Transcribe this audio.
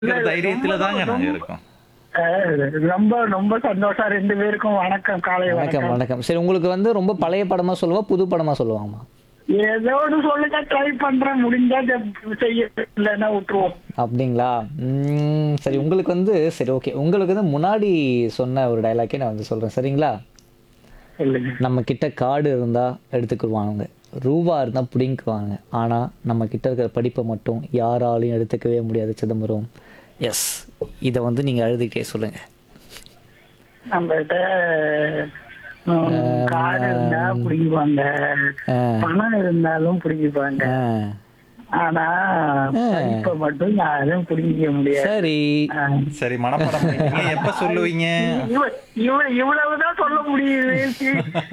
இருக்கிற தைரியத்துல தாங்க நாங்க இருக்கோம் அஹ் ரொம்ப ரொம்ப சந்தோஷம் ரெண்டு பேருக்கும் வணக்கம் காலை வணக்கம் வணக்கம் வணக்கம் சரி உங்களுக்கு வந்து ரொம்ப பழைய படமா சொல்லுவா புது படமா சொல்லுவாங்கம்மா ஏதோ ஒன்று சொல்லுங்க ட்ரை பண்றேன் முடிஞ்சா ஜ- செய்ய இல்லைன்னா விட்டுருவோம் அப்படிங்களா ம், சரி உங்களுக்கு வந்து சரி ஓகே உங்களுக்கு வந்து முன்னாடி சொன்ன ஒரு டைலாக்கே நான் வந்து சொல்றேன் சரிங்களா சொல்லுங்க நம்ம கிட்ட காடு இருந்தா எடுத்துக்குருவாங்க ரூபா இருந்தா பிடிங்குவாங்க ஆனா நம்ம கிட்ட இருக்கிற படிப்பை மட்டும் யாராலையும் எடுத்துக்கவே முடியாது சிதம்பரம் எஸ் இதை வந்து நீங்க அழுதுகிட்டே சொல்லுங்க நம்மகிட்ட உம், காடு இருந்தா பிடிக்குவாங்க ஆ, பணம் இருந்தாலும் பிடிக்குவாங்க ஆ. ஆனா படிப்பை மட்டும் யாரும் பிடிக்க முடியாது சரி ஆஹ் சரி மனப்பாடம் பண்ணிட்டீங்க எப்ப சொல்லுவீங்க இவ- இவ- இவ்வளவுதான் சொல்ல முடியுது